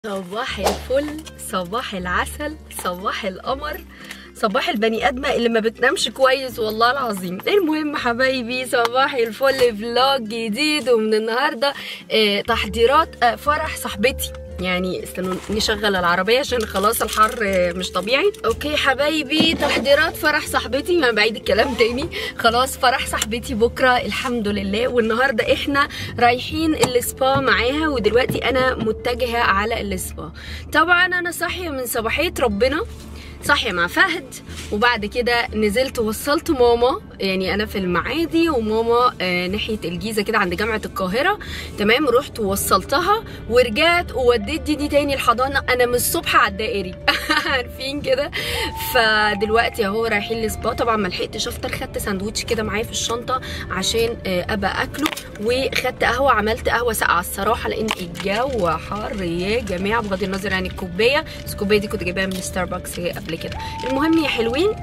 صباح الفل صباح العسل صباح القمر صباح البني ادمه اللي ما بتنامش كويس والله العظيم المهم حبايبي صباح الفل فلوج جديد ومن النهارده آه تحضيرات آه فرح صاحبتي يعني استنوا نشغل العربية عشان خلاص الحر آه، مش طبيعي اوكي حبايبي تحضيرات فرح صاحبتي ما بعيد الكلام تاني خلاص فرح صاحبتي بكرة الحمد لله والنهاردة احنا رايحين السبا معاها ودلوقتي انا متجهة على السبا طبعا انا صاحية من صباحية ربنا صاحية مع فهد وبعد كده نزلت وصلت ماما يعني انا في المعادي وماما آه ناحية الجيزة كده عند جامعة القاهرة تمام رحت ووصلتها ورجعت ووديت دي, دي تاني الحضانة انا من الصبح على الدائري عارفين كده فدلوقتي اهو رايحين السبا طبعا ما لحقتش افطر خدت ساندوتش كده معايا في الشنطة عشان آه ابقى اكله وخدت قهوة عملت قهوة ساقعة الصراحة لان الجو حر يا جماعة بغض النظر عن الكوباية بس الكوباية دي كنت جايباها من ستاربكس قبل كده المهم يا حلوين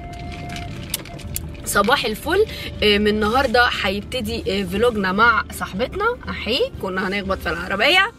صباح الفل آه، من النهارده هيبتدي آه، فلوجنا مع صاحبتنا احي كنا هنخبط في العربيه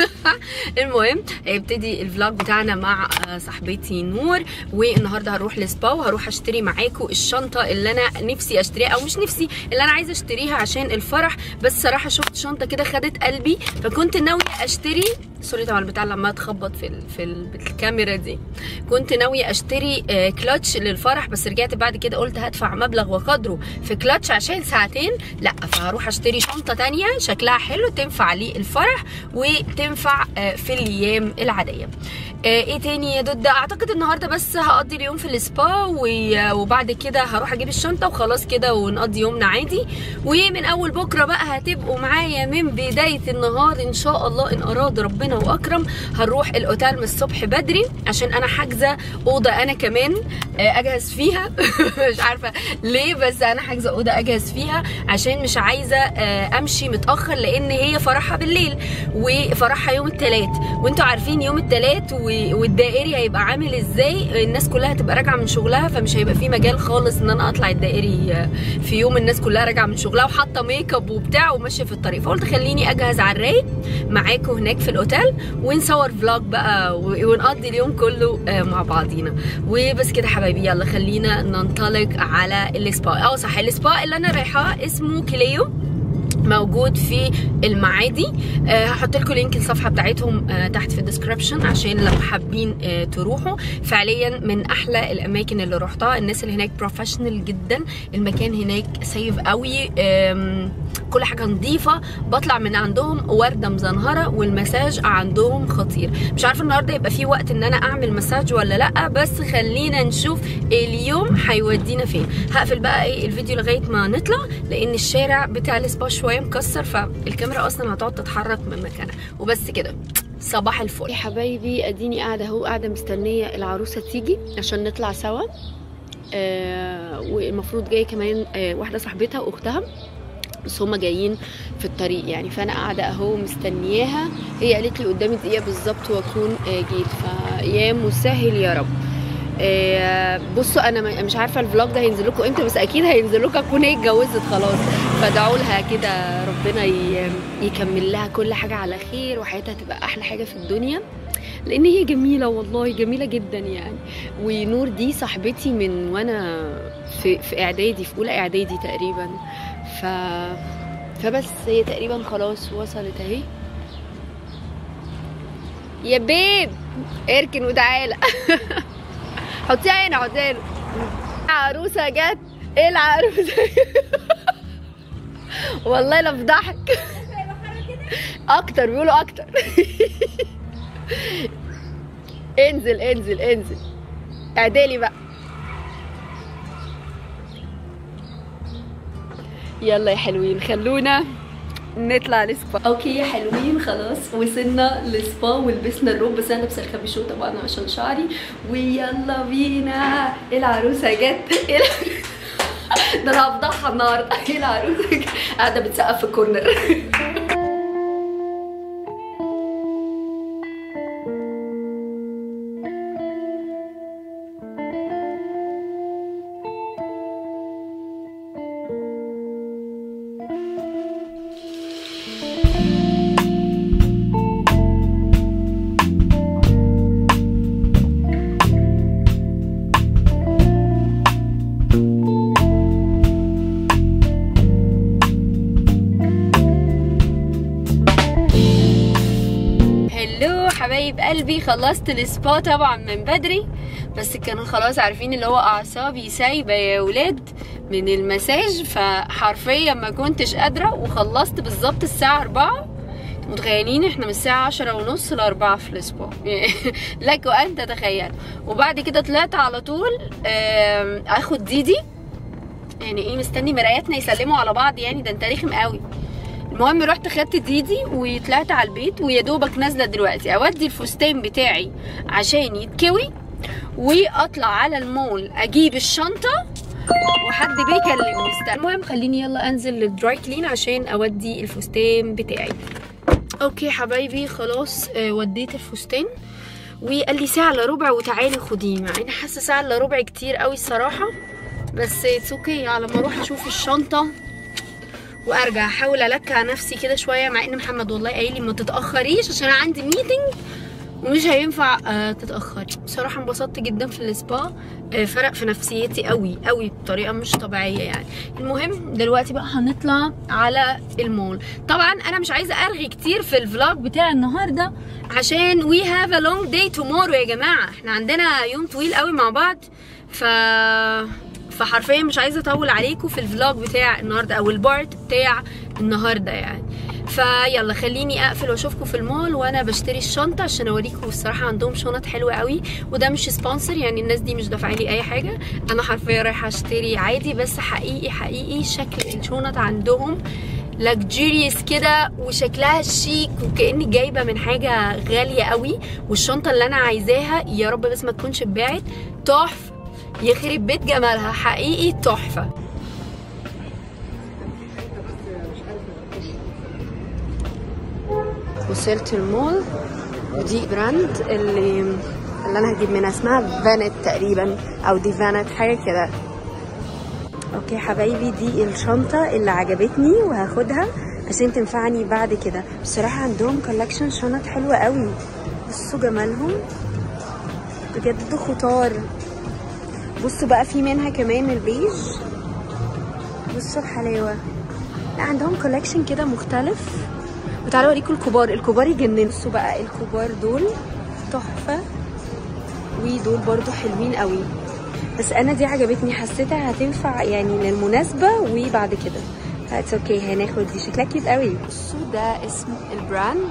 المهم هيبتدي الفلوج بتاعنا مع آه، صاحبتي نور والنهارده هروح لسبا وهروح اشتري معاكم الشنطه اللي انا نفسي اشتريها او مش نفسي اللي انا عايزه اشتريها عشان الفرح بس صراحه شفت شنطه كده خدت قلبي فكنت ناويه اشتري سوري طبعا البتاع لما تخبط في ال... في ال... بالكاميرا دي كنت ناويه اشتري آه، كلاتش للفرح بس رجعت بعد كده قلت هدفع مبلغ وقدره في كلاتش عشان ساعتين لا فهروح اشتري شنطه تانية شكلها حلو تنفع للفرح وتنفع آه، في الايام العاديه آه، ايه تاني يا دود اعتقد النهارده بس هقضي اليوم في السبا و- وبعد كده هروح اجيب الشنطه وخلاص كده ونقضي يومنا عادي ومن اول بكره بقى هتبقوا معايا من بدايه النهار ان شاء الله ان اراد ربنا واكرم هنروح الاوتيل من الصبح بدري عشان انا حاجزه اوضه انا كمان آه، اجهز فيها مش عارفه ليه بس انا حاجزه اوضه اجهز فيها عشان مش عايزه آه، امشي متاخر لان هي فرحها بالليل وفرحها يوم الثلاث وانتوا عارفين يوم الثلاث والدائري هيبقى عامل ازاي الناس كلها هتبقى راجعه من شغلها فمش هيبقى في مجال خالص ان انا اطلع الدائري آه، في يوم الناس كلها راجعه من شغلها وحاطه ميك اب وبتاع وماشيه في الطريق فقلت خليني اجهز على الرايق معاكم هناك في الاوتيل ونصور فلوج بقى و- ونقضي اليوم كله آه، مع بعضينا وبس كده حبايبي يلا خلينا ننطلق على السبا اه صح السبا اللي انا رايحاه اسمه كليو موجود في المعادي آه، هحط لكم لينك الصفحه بتاعتهم آه، تحت في الديسكربشن عشان لو حابين آه، تروحوا فعليا من احلى الاماكن اللي روحتها الناس اللي هناك بروفيشنال جدا المكان هناك سيف قوي آم، كل حاجه نظيفه بطلع من عندهم ورده مزنهره والمساج عندهم خطير مش عارفه النهارده يبقى في وقت ان انا اعمل مساج ولا لا بس خلينا نشوف اليوم هيودينا فين هقفل بقى ايه الفيديو لغايه ما نطلع لان الشارع بتاع السبا شويه مكسر فالكاميرا اصلا هتقعد تتحرك من مكانها وبس كده صباح الفل يا حبايبي اديني قاعده اهو قاعده مستنيه العروسه تيجي عشان نطلع سوا آه والمفروض جايه كمان آه واحده صاحبتها واختها بس هما جايين في الطريق يعني فانا قاعده اهو مستنياها هي قالت لي قدامي دقيقه بالظبط واكون آه، جيت فيا مسهل يا رب آه، بصوا انا م- مش عارفه الفلوج ده هينزل لكم امتى بس اكيد هينزل لكم اكون هي اتجوزت خلاص فدعوا لها كده ربنا ي- يكمل لها كل حاجه على خير وحياتها تبقى احلى حاجه في الدنيا لان هي جميله والله جميله جدا يعني ونور دي صاحبتي من وانا في في اعدادي في اولى اعدادي تقريبا ف فبس هي تقريبا خلاص وصلت اهي يا بيب اركن وتعالى حطيها هنا حطيها هنا عروسه جت ايه العروسه والله لا بضحك اكتر بيقولوا اكتر انزل انزل انزل اعدالي بقى يلا يا حلوين خلونا نطلع لسبا اوكي يا حلوين خلاص وصلنا لسبا ولبسنا الروب بس انا لابسه الكابيشو طبعا عشان شعري ويلا بينا العروسه جت العروسة- ده انا هفضحها النهارده العروسه جت. قاعده بتسقف في الكورنر هلو حبايب قلبي خلصت السبا طبعا من بدري بس كانوا خلاص عارفين اللي هو اعصابي سايبه يا ولاد من المساج فحرفيا ما كنتش قادره وخلصت بالظبط الساعه 4 متخيلين احنا من الساعة عشرة ونص لأربعة في الأسبوع لك وأن تتخيل وبعد كده طلعت على طول آم، اخد ديدي يعني ايه مستني مراياتنا يسلموا على بعض يعني ده انت رخم قوي المهم رحت خدت ديدي وطلعت على البيت ويا دوبك نازله دلوقتي اودي الفستان بتاعي عشان يتكوي واطلع على المول اجيب الشنطه وحد بيكلمني استنى المهم خليني يلا انزل للدراي كلين عشان اودي الفستان بتاعي اوكي حبايبي خلاص آه، وديت الفستان وقال لي ساعه الا ربع وتعالي خديه مع اني حاسه ساعه الا ربع كتير قوي الصراحه بس اتس اوكي على ما اروح اشوف الشنطه وارجع احاول الكع نفسي كده شويه مع ان محمد والله قايل لي ما تتاخريش عشان انا عندي ميتنج ومش هينفع آه، تتاخري بصراحه انبسطت جدا في السبا آه، فرق في نفسيتي قوي قوي بطريقه مش طبيعيه يعني المهم دلوقتي بقى هنطلع على المول طبعا انا مش عايزه ارغي كتير في الفلوج بتاع النهارده عشان وي هاف ا لونج داي تومورو يا جماعه احنا عندنا يوم طويل قوي مع بعض ف فحرفيا مش عايزه اطول عليكم في الفلوج بتاع النهارده او البارت بتاع النهارده يعني فيلا خليني اقفل واشوفكم في المول وانا بشتري الشنطه عشان اوريكم الصراحه عندهم شنط حلوه قوي وده مش سبونسر يعني الناس دي مش دافعه لي اي حاجه انا حرفيا رايحه اشتري عادي بس حقيقي حقيقي شكل الشنط عندهم لكجيريس كده وشكلها شيك وكاني جايبه من حاجه غاليه قوي والشنطه اللي انا عايزاها يا رب بس ما تكونش اتباعت تحفه يخرب بيت جمالها حقيقي تحفه وصلت المول ودي براند اللي اللي انا هجيب منها اسمها فانت تقريبا او دي فانت حاجه كده اوكي حبايبي دي الشنطه اللي عجبتني وهاخدها عشان تنفعني بعد كده بصراحه عندهم كولكشن شنط حلوه قوي بصوا جمالهم بجد خطار بصوا بقى في منها كمان البيج بصوا الحلاوه لا عندهم كولكشن كده مختلف وتعالوا اوريكم الكبار الكبار يجننوا بصوا بقى الكبار دول تحفه ودول برضو حلوين قوي بس انا دي عجبتني حسيتها هتنفع يعني للمناسبه وبعد كده اتس اوكي هناخد دي شكلها كيوت قوي بصوا ده اسم البراند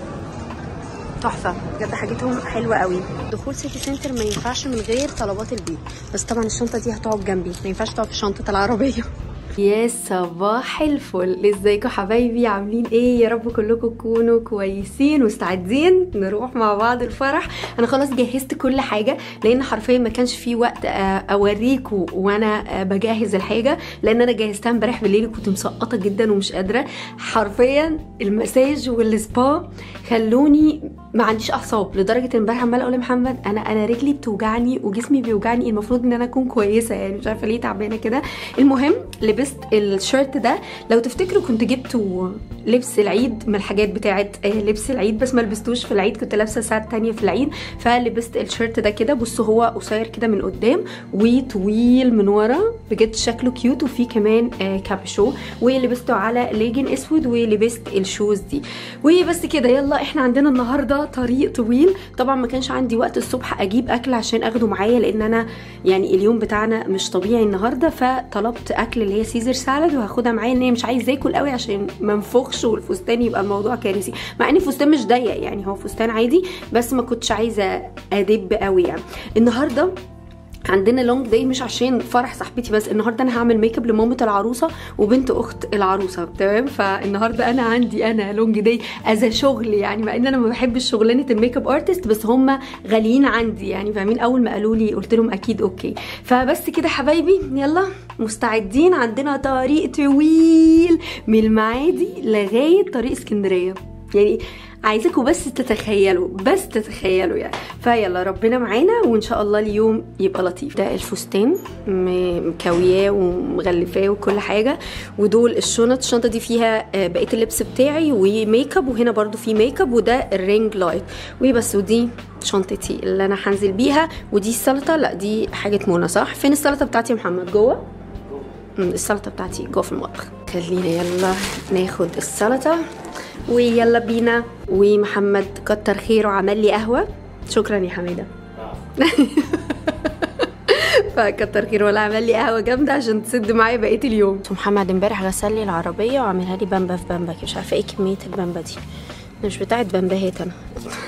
تحفه بجد حاجتهم حلوه قوي دخول سيتي سنتر ما ينفعش من غير طلبات البيت بس طبعا الشنطه دي هتقعد جنبي ما ينفعش تقعد في شنطه العربيه يا صباح الفل ازيكم حبايبي عاملين ايه يا رب كلكم تكونوا كويسين ومستعدين نروح مع بعض الفرح انا خلاص جهزت كل حاجه لان حرفيا ما كانش في وقت آه، اوريكم وانا آه، بجهز الحاجه لان انا جهزتها امبارح بالليل كنت مسقطه جدا ومش قادره حرفيا المساج والسبا خلوني ما عنديش اعصاب لدرجه ان امبارح عماله اقول لمحمد انا انا رجلي بتوجعني وجسمي بيوجعني المفروض ان انا اكون كويسه يعني مش عارفه ليه تعبانه كده المهم لبست الشيرت ده لو تفتكروا كنت جبته لبس العيد من الحاجات بتاعه آه، لبس العيد بس ما لبستوش في العيد كنت لابسه الساعه التانية في العيد فلبست الشيرت ده كده بصوا هو قصير كده من قدام وطويل من ورا بجد شكله كيوت وفيه كمان آه، كابشو ولبسته على ليجن اسود ولبست الشوز دي وبس كده يلا احنا عندنا النهارده طريق طويل طبعا ما كانش عندي وقت الصبح اجيب اكل عشان اخده معايا لان انا يعني اليوم بتاعنا مش طبيعي النهارده فطلبت اكل اللي هي سيزر سالاد وهاخدها معايا ان هي مش عايز اكل قوي عشان ما انفخش والفستان يبقى الموضوع كارثي مع ان الفستان مش ضيق يعني هو فستان عادي بس ما كنتش عايزه ادب قوي يعني النهارده عندنا لونج داي مش عشان فرح صاحبتي بس النهارده انا هعمل ميك اب لمامه العروسه وبنت اخت العروسه تمام فالنهارده انا عندي انا لونج داي از شغل يعني مع ان انا ما بحبش شغلانه الميك اب ارتست بس هم غاليين عندي يعني فاهمين اول ما قالوا لي قلت لهم اكيد اوكي فبس كده حبايبي يلا مستعدين عندنا طريق طويل من المعادي لغايه طريق اسكندريه يعني عايزاكم بس تتخيلوا بس تتخيلوا يعني فيلا ربنا معانا وان شاء الله اليوم يبقى لطيف ده الفستان م- مكوياه ومغلفاه وكل حاجه ودول الشنط الشنطه دي فيها آه، بقيه اللبس بتاعي وميك اب وهنا برضو في ميك اب وده الرينج لايت وبس ودي شنطتي اللي انا هنزل بيها ودي السلطه لا دي حاجه منى صح فين السلطه بتاعتي يا محمد جوه مم، السلطه بتاعتي جوه في المطبخ خلينا يلا ناخد السلطه ويلا بينا ومحمد كتر خيره عمل لي قهوه شكرا يا حميده فكتر خيره ولا عمل لي قهوه جامده عشان تسد معايا بقيه اليوم محمد امبارح غسل لي العربيه وعملها لي بامبا في بامبا مش عارفه ايه كميه البامبا دي مش بتاعت بامباهات انا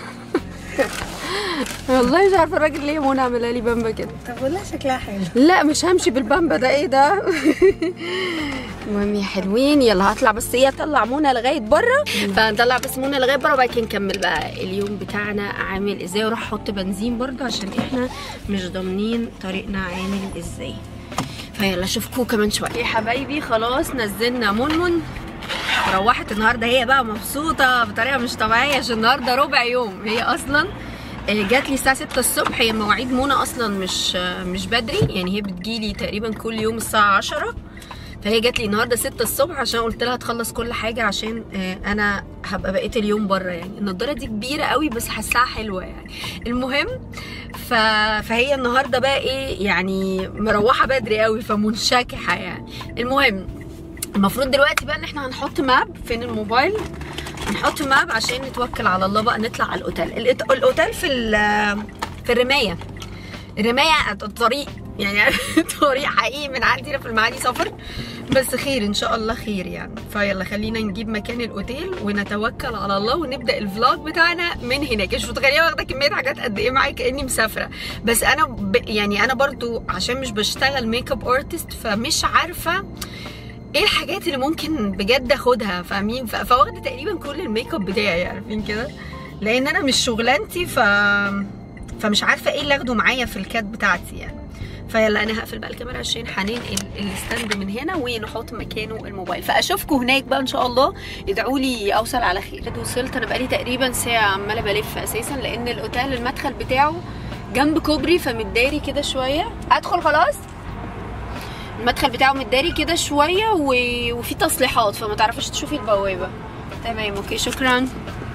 والله مش عارفه الراجل ليه منى عاملها لي بامبا كده طب والله شكلها حلو لا مش همشي بالبامبا ده ايه ده المهم يا حلوين يلا هطلع بس ايه اطلع منى لغايه بره فهنطلع بس منى لغايه بره وبعد كده نكمل بقى اليوم بتاعنا عامل ازاي واروح احط بنزين برضه عشان احنا مش ضامنين طريقنا عامل ازاي فيلا اشوفكم كمان شويه يا حبايبي خلاص نزلنا منمن روحت النهارده هي بقى مبسوطه بطريقه مش طبيعيه عشان النهارده ربع يوم هي اصلا جات لي الساعه 6 الصبح هي مواعيد منى اصلا مش مش بدري يعني هي بتجيلي تقريبا كل يوم الساعه 10 فهي جات لي النهارده 6 الصبح عشان قلت لها تخلص كل حاجه عشان انا هبقى بقيه اليوم بره يعني النضاره دي كبيره قوي بس حاساها حلوه يعني المهم ف... فهي النهارده بقى ايه يعني مروحه بدري قوي فمنشكحه يعني المهم المفروض دلوقتي بقى ان احنا هنحط ماب فين الموبايل نحط ماب عشان نتوكل على الله بقى نطلع على الاوتيل الإت- الاوتيل في ال- في الرمايه الرمايه الطريق يعني طريق حقيقي من عندنا في المعادي سفر بس خير ان شاء الله خير يعني فيلا خلينا نجيب مكان الاوتيل ونتوكل على الله ونبدا الفلوج بتاعنا من هناك مش متخيله واخده كميه حاجات قد ايه معايا كاني مسافره بس انا ب... يعني انا برضو عشان مش بشتغل ميك اب ارتست فمش عارفه ايه الحاجات اللي ممكن بجد اخدها فاهمين ف- فواخده تقريبا كل الميك اب بتاعي عارفين كده لان انا مش شغلانتي ف فمش عارفه ايه اللي اخده معايا في الكات بتاعتي يعني فيلا انا هقفل بقى الكاميرا عشان هننقل الستاند من هنا ونحط مكانه الموبايل فاشوفكم هناك بقى ان شاء الله ادعوا لي اوصل على خير وصلت انا بقالي تقريبا ساعه عماله بلف اساسا لان الاوتيل المدخل بتاعه جنب كوبري فمتداري كده شويه ادخل خلاص المدخل بتاعه متداري كده شويه و... وفي تصليحات فما تعرفش تشوفي البوابه تمام اوكي شكرا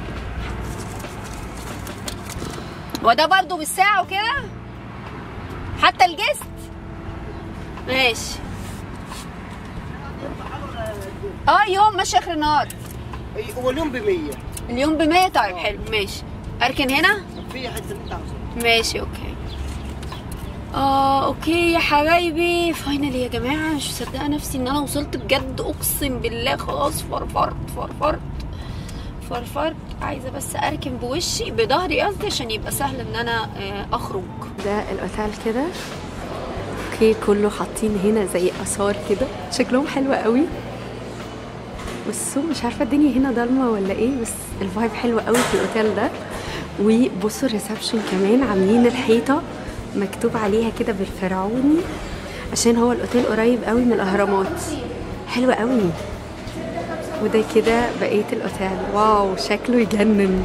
وده برضو بالساعه وكده حتى الجست ماشي اه يوم ماشي اخر النهار أي- هو اليوم ب 100 اليوم ب 100 طيب حلو ماشي اركن هنا في حته اللي انت عاوزها ماشي اوكي اه اوكي يا حبايبي فاينل يا جماعه مش مصدقه نفسي ان انا وصلت بجد اقسم بالله خلاص فرفرت فرفرت فرفرت عايزه بس اركن بوشي بظهري قصدي عشان يبقى سهل ان انا آه، اخرج ده الاوتيل كده اوكي كله حاطين هنا زي اثار كده شكلهم حلو قوي بصوا مش عارفه الدنيا هنا ضلمه ولا ايه بس الفايب حلو قوي في الاوتيل ده وبصوا الريسبشن كمان عاملين الحيطه مكتوب عليها كده بالفرعوني عشان هو الاوتيل قريب قوي من الاهرامات حلو قوي وده كده بقيه الاوتيل واو شكله يجنن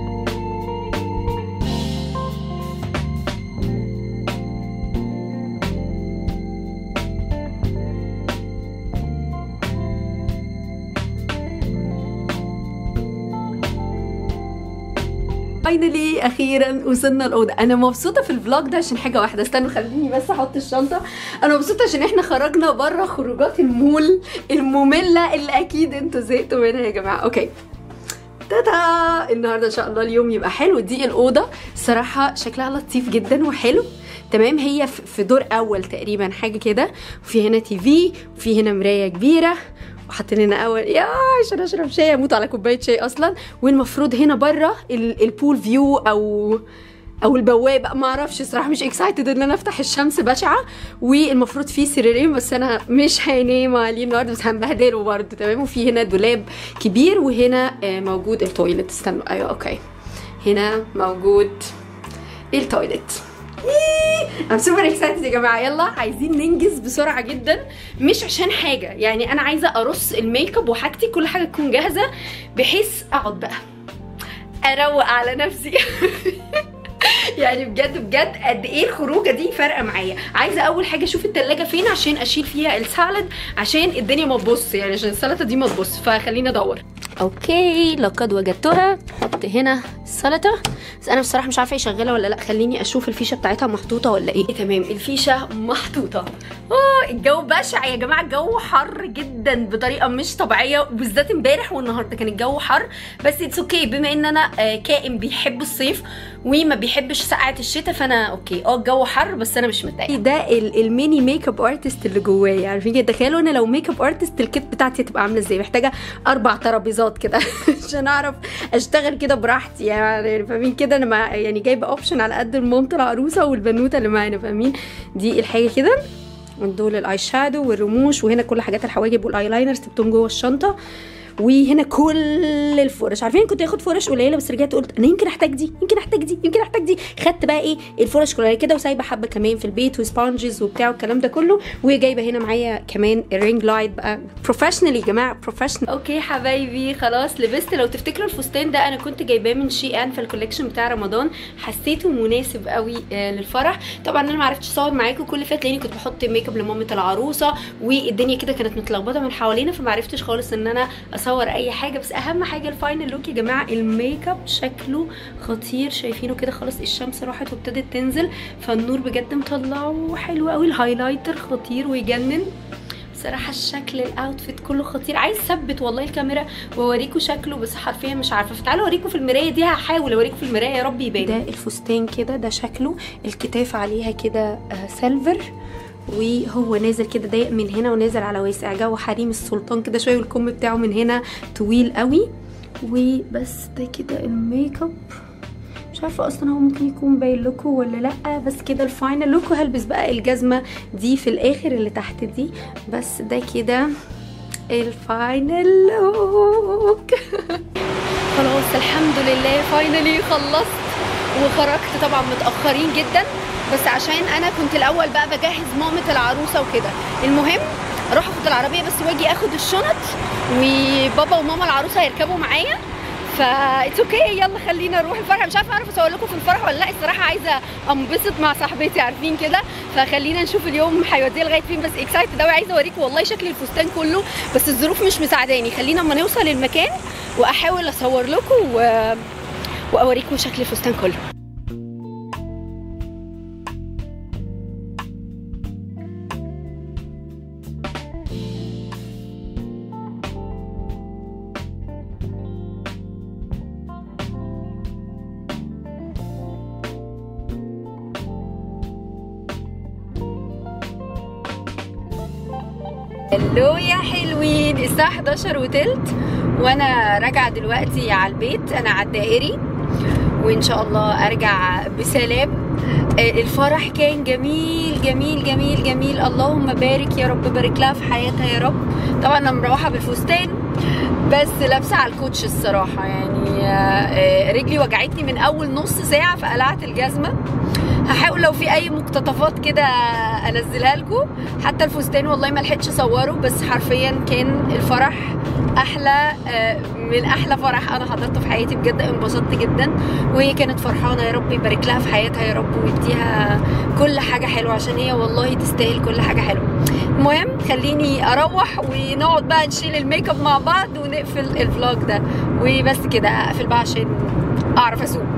فاينلي اخيرا وصلنا الاوضه انا مبسوطه في الفلوج ده عشان حاجه واحده استنوا خليني بس احط الشنطه انا مبسوطه عشان احنا خرجنا بره خروجات المول الممله اللي اكيد انتوا زهقتوا منها يا جماعه اوكي تاتا النهارده ان شاء الله اليوم يبقى حلو دي الاوضه الصراحه شكلها لطيف جدا وحلو تمام هي في في دور اول تقريبا حاجه كده وفي هنا تي في وفي هنا مرايه كبيره وحاطين لنا اول يا عشان اشرب شاي اموت على كوبايه شاي اصلا والمفروض هنا بره ال- البول فيو او او البوابه ما اعرفش صراحه مش اكسايتد ان انا افتح الشمس بشعه والمفروض في سريرين بس انا مش هينام عليه النهارده بس هنبهدله برضه تمام وفي هنا دولاب كبير وهنا آه، موجود التويلت استنوا ايوه اوكي هنا موجود التويلت ام سوبر اكسايتد يا جماعه يلا عايزين ننجز بسرعه جدا مش عشان حاجه يعني انا عايزه ارص الميك اب وحاجتي كل حاجه تكون جاهزه بحيث اقعد بقى اروق على نفسي يعني بجد بجد قد ايه الخروجه دي فارقه معايا عايزه اول حاجه اشوف التلاجة فين عشان اشيل فيها السالاد عشان الدنيا ما تبص يعني عشان السلطه دي ما تبص فخليني ادور اوكي لقد وجدتها هنحط هنا السلطه بس انا بصراحه مش عارفه يشغلها ولا لا خليني اشوف الفيشه بتاعتها محطوطه ولا ايه تمام الفيشه محطوطه اه الجو بشع يا جماعه الجو حر جدا بطريقه مش طبيعيه وبالذات امبارح والنهارده كان الجو حر بس اتس اوكي بما ان انا آه، كائن بيحب الصيف وما بيحبش سقعه الشتاء فانا اوكي اه الجو حر بس انا مش متضايقه ده ال- الميني ميك اب ارتست اللي جوايا عارفين كده تخيلوا انا لو ميك اب ارتست الكيت بتاعتي هتبقى عامله ازاي محتاجه اربع ترابيزات كده عشان اعرف اشتغل كده براحتي يعني فاهمين كده انا مع يعني جايبه اوبشن على قد مامة العروسه والبنوته اللي معانا فاهمين دي الحاجه كده دول الاي شادو والرموش وهنا كل حاجات الحواجب والايلاينر سبتهم جوه الشنطه وهنا كل الفرش عارفين كنت اخد فرش قليله بس رجعت قلت انا يمكن احتاج دي يمكن احتاج دي يمكن احتاج دي خدت بقى ايه الفرش كلها كده وسايبه حبه كمان في البيت وسبونجز وبتاع والكلام ده كله وجايبه هنا معايا كمان الرينج لايت بقى بروفيشنال يا جماعه بروفيشنال اوكي حبايبي خلاص لبست لو تفتكروا الفستان ده انا كنت جايباه من شي ان في الكوليكشن بتاع رمضان حسيته مناسب قوي آه، للفرح طبعا انا ما عرفتش اصور معاكم كل اللي فات لاني كنت بحط ميك اب لمامه العروسه والدنيا كده كانت متلخبطه من حوالينا فما عرفتش خالص ان انا اصور اي حاجه بس اهم حاجه الفاينل لوك يا جماعه الميك اب شكله خطير شايفينه كده خلاص الشمس راحت وابتدت تنزل فالنور بجد مطلعه حلو قوي الهايلايتر خطير ويجنن بصراحه الشكل الاوتفيت كله خطير عايز اثبت والله الكاميرا واوريكم شكله بس حرفيا مش عارفه فتعالوا اوريكم في المرايه دي هحاول اوريكم في المرايه يا رب يبان ده الفستان كده ده شكله الكتاف عليها كده آه سيلفر وهو نازل كده ضيق من هنا ونازل على واسع جو حريم السلطان كده شويه والكم بتاعه من هنا طويل قوي وبس ده كده الميك اب مش عارفه اصلا هو ممكن يكون باين لكم ولا لا بس كده الفاينل لوك وهلبس بقى الجزمه دي في الاخر اللي تحت دي بس ده كده الفاينل لوك خلاص الحمد لله فاينلي خلصت وخرجت طبعا متاخرين جدا بس عشان انا كنت الاول بقى بجهز مامة العروسه وكده المهم اروح اخد العربيه بس واجي اخد الشنط وبابا وماما العروسه هيركبوا معايا فا اتس اوكي يلا خلينا نروح الفرح مش عارفه اعرف اصور لكم في الفرح ولا لا الصراحه عايزه انبسط مع صاحبتي عارفين كده فخلينا نشوف اليوم هيودينا لغايه فين بس اكسايتد قوي عايزه اوريكم والله شكل الفستان كله بس الظروف مش مساعداني خلينا اما نوصل المكان واحاول اصور لكم و... واوريكم شكل الفستان كله الو يا حلوين الساعة 11 وتلت وانا راجعة دلوقتي على البيت انا على الدائري وان شاء الله ارجع بسلام آه، الفرح كان جميل جميل جميل جميل اللهم بارك يا رب بارك لها في حياتها يا رب طبعا انا مروحة بالفستان بس لابسة على الكوتش الصراحة يعني آه، آه، رجلي وجعتني من اول نص ساعة فقلعت الجزمة هحاول لو في اي مقتطفات كده انزلها لكم حتى الفستان والله ما لحقتش اصوره بس حرفيا كان الفرح احلى آه، من احلى فرح انا حضرته في حياتي بجد انبسطت جدا وهي كانت فرحانه يا رب يبارك لها في حياتها يا رب ويديها كل حاجه حلوه عشان هي والله تستاهل كل حاجه حلوه المهم خليني اروح ونقعد بقى نشيل الميك اب مع بعض ونقفل الفلوج ده وبس كده اقفل بقى عشان اعرف اسوق